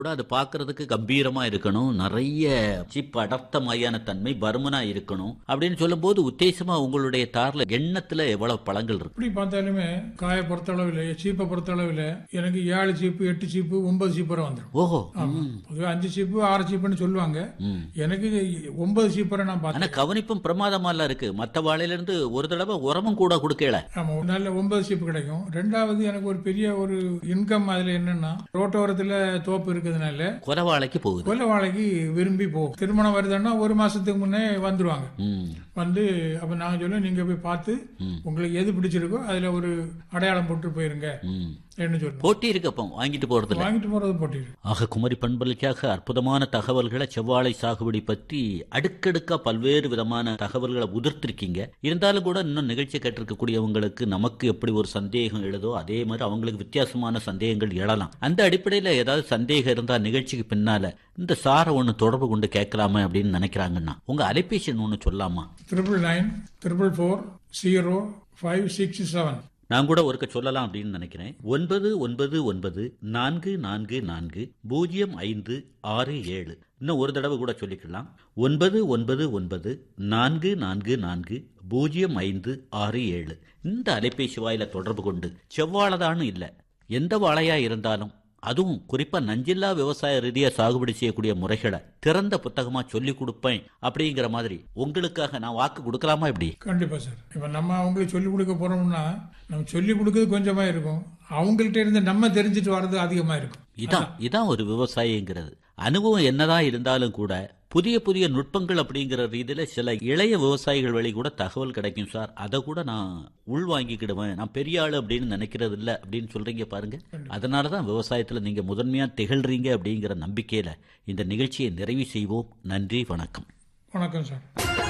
கூட அது பார்க்கிறதுக்கு கம்பீரமா இருக்கணும் நிறைய சிப் அடர்த்தமாயான தன்மை பருமனா இருக்கணும் அப்படின்னு சொல்லும்போது உத்தேசமா உங்களுடைய தார்ல எண்ணத்துல எவ்வளவு பழங்கள் இருக்கு எப்படி பார்த்தாலுமே காயை பொறுத்தளவில் சீப்பை பொறுத்தளவில் எனக்கு ஏழு சீப்பு எட்டு சீப்பு ஒன்பது சீப்பு வரை வந்துடும் ஓஹோ ஆமா பொதுவாக அஞ்சு சீப்பு ஆறு சீப்புன்னு சொல்லுவாங்க ம். எனக்கு இது ஒன்பது சீப்பு வரை நான் ஆனா பார்த்தேன் கவனிப்பும் பிரமாதமால இருக்கு மத்த வாழையில இருந்து ஒரு தடவை உரமும் கூட கொடுக்கல ஆமா ஒரு நல்ல ஒன்பது சீப்பு கிடைக்கும் ரெண்டாவது எனக்கு ஒரு பெரிய ஒரு இன்கம் அதுல என்னன்னா ரோட்டோரத்துல தோப்பு இருக்கிறதுனால கொலவாழைக்கு போகுது கொல்ல வாழைக்கு விரும்பி போகும் திருமணம் வருதுன்னா ஒரு மாசத்துக்கு முன்னே வந்துருவாங்க ம். வந்து அப்ப நாங்க சொல்லுவோம் நீங்க போய் பார்த்து உங்களுக்கு எது பிடிச்சிருக்கோ அதுல ஒரு அடையாளம் போட்டு போயிருங்க ம். என்ன சொல்லுவோம் போட்டி இருக்கு அப்போ வாங்கிட்டு போறதுல வாங்கிட்டு போறது போட்டிரு ஆக குமரி பண்பலுக்காக அற்புதமான தகவல்களை செவ்வாழை சாகுபடி பற்றி அடுக்கடுக்கா பல்வேறு விதமான தகவல்களை உதிர்த்திருக்கீங்க இருந்தாலும் கூட இன்னும் நிகழ்ச்சி கேட்டிருக்கக்கூடியவங்களுக்கு நமக்கு எப்படி ஒரு சந்தேகம் எழுதோ அதே மாதிரி அவங்களுக்கு வித்தியாசமான சந்தேகங்கள் எழலாம் அந்த அடிப்படையில் ஏதாவது சந்தேகம் இருந்தா நிகழ்ச்சிக்கு பின்னால இந்த சாரை ஒன்று தொடர்பு கொண்டு கேட்கலாமே அப்படின்னு நினைக்கிறாங்கன்னா உங்க அலைபேசி எண் ஒன்று சொல்லாமா triple nine triple four zero five six seven நான் கூட ஒருக்க சொல்லலாம் அப்படின்னு நினைக்கிறேன் ஒன்பது ஒன்பது ஒன்பது நான்கு நான்கு நான்கு பூஜ்ஜியம் ஐந்து ஆறு ஏழு இன்னும் ஒரு தடவை கூட சொல்லிக்கலாம் ஒன்பது ஒன்பது ஒன்பது நான்கு நான்கு நான்கு பூஜ்ஜியம் ஐந்து ஆறு ஏழு இந்த அலைபேசி வாயில தொடர்பு கொண்டு செவ்வாழைதான்னு இல்லை எந்த வாழையா இருந்தாலும் அதுவும் குறிப்பா நஞ்சில்லா விவசாய ரீதியா சாகுபடி செய்யக்கூடிய முறைகளை திறந்த புத்தகமா சொல்லி கொடுப்பேன் அப்படிங்கிற மாதிரி உங்களுக்காக நான் வாக்கு கொடுக்கலாமா இப்படி கண்டிப்பா சார் இப்ப நம்ம அவங்களுக்கு சொல்லிக் கொடுக்க போறோம்னா நம்ம சொல்லிக் கொடுக்கறது கொஞ்சமா இருக்கும் அவங்கள்ட்ட இருந்து நம்ம தெரிஞ்சுட்டு வர்றது அதிகமா இருக்கும் இதான் இதான் ஒரு விவசாயிங்கிறது அனுபவம் என்னதான் இருந்தாலும் கூட புதிய புதிய நுட்பங்கள் அப்படிங்கிற ரீதியில சில இளைய விவசாயிகள் வழி கூட தகவல் கிடைக்கும் சார் அதை கூட நான் உள் வாங்கிக்கிடுவேன் நான் பெரிய ஆளு அப்படின்னு நினைக்கிறது இல்ல அப்படின்னு சொல்றீங்க பாருங்க அதனாலதான் விவசாயத்துல நீங்க முதன்மையா திகழ்றீங்க அப்படிங்கிற நம்பிக்கையில இந்த நிகழ்ச்சியை நிறைவு செய்வோம் நன்றி வணக்கம் வணக்கம் சார்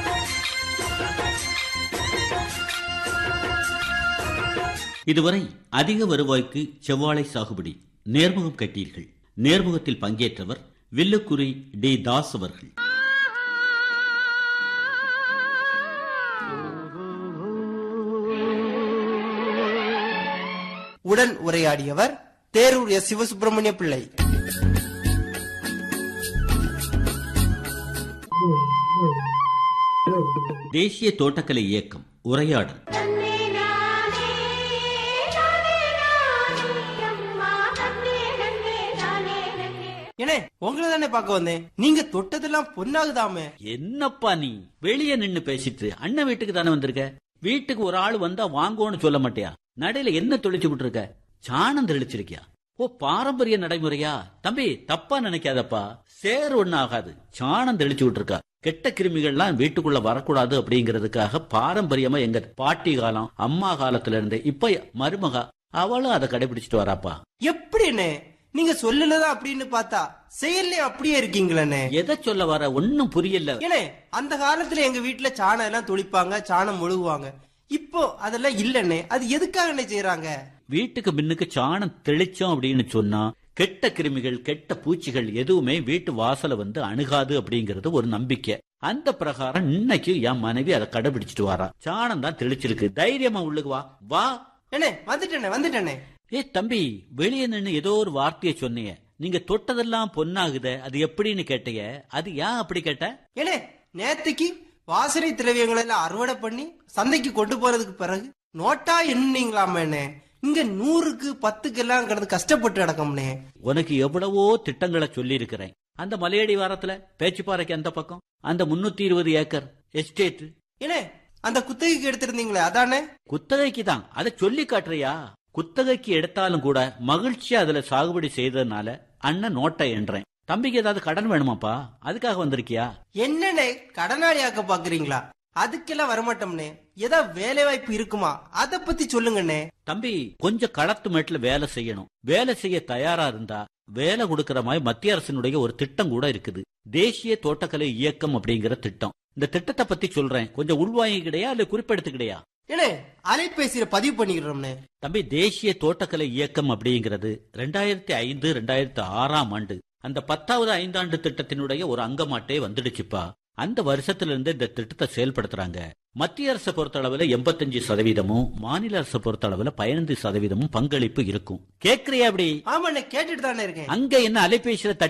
இதுவரை அதிக வருவாய்க்கு செவ்வாழை சாகுபடி நேர்முகம் கட்டீர்கள் நேர்முகத்தில் பங்கேற்றவர் வில்லுக்குறி டி தாஸ் அவர்கள் உடன் உரையாடியவர் தேரூர் எஸ் சிவசுப்பிரமணிய பிள்ளை தேசிய தோட்டக்கலை இயக்கம் உரையாடல் தன்னே நானே நானே நானே அம்மா தன்னே நன்னே நானே நன்னே ஏனே உங்களை தானே பார்க்க வந்தேன் நீங்க தொட்டதெல்லாம் பொன்னாகுதாமே என்னப்பா நீ வெளியே நின்னு பேசிட்டு அண்ணன் வீட்டுக்கு தானே வந்திருக்க வீட்டுக்கு ஒரு ஆள் வந்தா வாங்கோன்னு சொல்ல மாட்டியா நடையில என்ன தொளிச்சு விட்டுருக்க சாணம் தெளிச்சிருக்கியா ஓ பாரம்பரிய நடைமுறையா தம்பி தப்பா நினைக்காதப்பா சேர் ஒண்ணு ஆகாது சாணம் தெளிச்சு விட்டுருக்கா கெட்ட கிருமிகள்லாம் வீட்டுக்குள்ள வரக்கூடாது அப்படிங்கிறதுக்காக பாரம்பரியமா எங்க பாட்டி காலம் அம்மா காலத்துல இருந்து இப்ப மருமகா அவளும் அதை கடைபிடிச்சிட்டு வராப்பா எப்படி அண்ணே நீங்க சொல்லலதா அப்படின்னு பார்த்தா செயல்ல அப்படியே இருக்கீங்களே எதை சொல்ல வர ஒன்னும் புரியல ஏனே அந்த காலத்துல எங்க வீட்டுல சாணம் எல்லாம் தொளிப்பாங்க சாணம் மொழுகுவாங்க இப்போ அதெல்லாம் இல்லண்ணே அது எதுக்காக என்ன செய்யறாங்க வீட்டுக்கு பின்னுக்கு சாணம் தெளிச்சோம் அப்படின்னு சொன்னா கெட்ட கிருமிகள் கெட்ட பூச்சிகள் எதுவுமே வீட்டு வாசல வந்து அணுகாது அப்படிங்கறது ஒரு நம்பிக்கை அந்த பிரகாரம் இன்னைக்கு என் மனைவி அதை கடைபிடிச்சிட்டு வரா சாணம் தான் தெளிச்சிருக்கு தைரியமா உள்ளுக்கு வா வா அண்ணே வந்துட்டேனே வந்துட்டேனே ஏ தம்பி வெளியே நின்னு ஏதோ ஒரு வார்த்தையை சொன்னீங்க நீங்க தொட்டதெல்லாம் பொண்ணாகுதே அது எப்படின்னு கேட்டீங்க அது ஏன் அப்படி கேட்ட ஏனே நேத்துக்கு வாசனை திரவியங்களை எல்லாம் அறுவடை பண்ணி சந்தைக்கு கொண்டு போறதுக்கு பிறகு நோட்டா எண்ணிங்களாமேண்ணே இங்க நூறுக்கு பத்துக்கு எல்லாம் கிடந்து கஷ்டப்பட்டு கிடக்கோம்னே உனக்கு எவ்வளவோ திட்டங்களை சொல்லி இருக்கிறேன் அந்த மலையடி வாரத்துல பேச்சுப்பாறைக்கு அந்த பக்கம் அந்த முன்னூத்தி இருபது ஏக்கர் எஸ்டேட் ஏனே அந்த குத்தகைக்கு எடுத்திருந்தீங்களே அதானே குத்தகைக்கு தான் அதை சொல்லி காட்டுறியா குத்தகைக்கு எடுத்தாலும் கூட மகிழ்ச்சியா அதுல சாகுபடி செய்ததுனால அண்ணன் நோட்டை என்றேன் தம்பிக்கு ஏதாவது கடன் வேணுமாப்பா அதுக்காக வந்திருக்கியா என்னண்ணே கடனாளியாக்க பாக்குறீங்களா அதுக்கெல்லாம் வரமாட்டோம்னே ஏதா வேலை வாய்ப்பு இருக்குமா அத பத்தி சொல்லுங்கண்ணே தம்பி கொஞ்சம் களத்து மேட்டுல வேலை செய்யணும் வேலை செய்ய தயாரா இருந்தா வேலை கொடுக்கற மாதிரி மத்திய அரசினுடைய ஒரு திட்டம் கூட இருக்குது தேசிய தோட்டக்கலை இயக்கம் அப்படிங்கிற திட்டம் இந்த திட்டத்தை பத்தி சொல்றேன் கொஞ்சம் உள்வாங்கிக்கிடையா இல்ல குறிப்பெடுத்துக்கிடையா ஏனே அலைபேசியில பதிவு பண்ணிக்கிறோம்னே தம்பி தேசிய தோட்டக்கலை இயக்கம் அப்படிங்கிறது ரெண்டாயிரத்தி ஐந்து ரெண்டாயிரத்தி ஆறாம் ஆண்டு அந்த பத்தாவது ஐந்தாண்டு திட்டத்தினுடைய ஒரு அங்கமாட்டே வந்துடுச்சுப்பா அந்த வருஷத்துல இருந்து இந்த திட்டத்தை செயல்படுத்துறாங்க மத்திய அரசை பொறுத்த அளவுல எண்பத்தஞ்சு சதவீதமும் மாநில அரசை பொறுத்த அளவுல பதினைந்து சதவீதமும் பங்களிப்பு இருக்கும் கேக்குறியா அப்படி ஆமாண்ணே கேட்டுட்டு தானே இருக்கேன் அங்க என்ன அலைபேசியில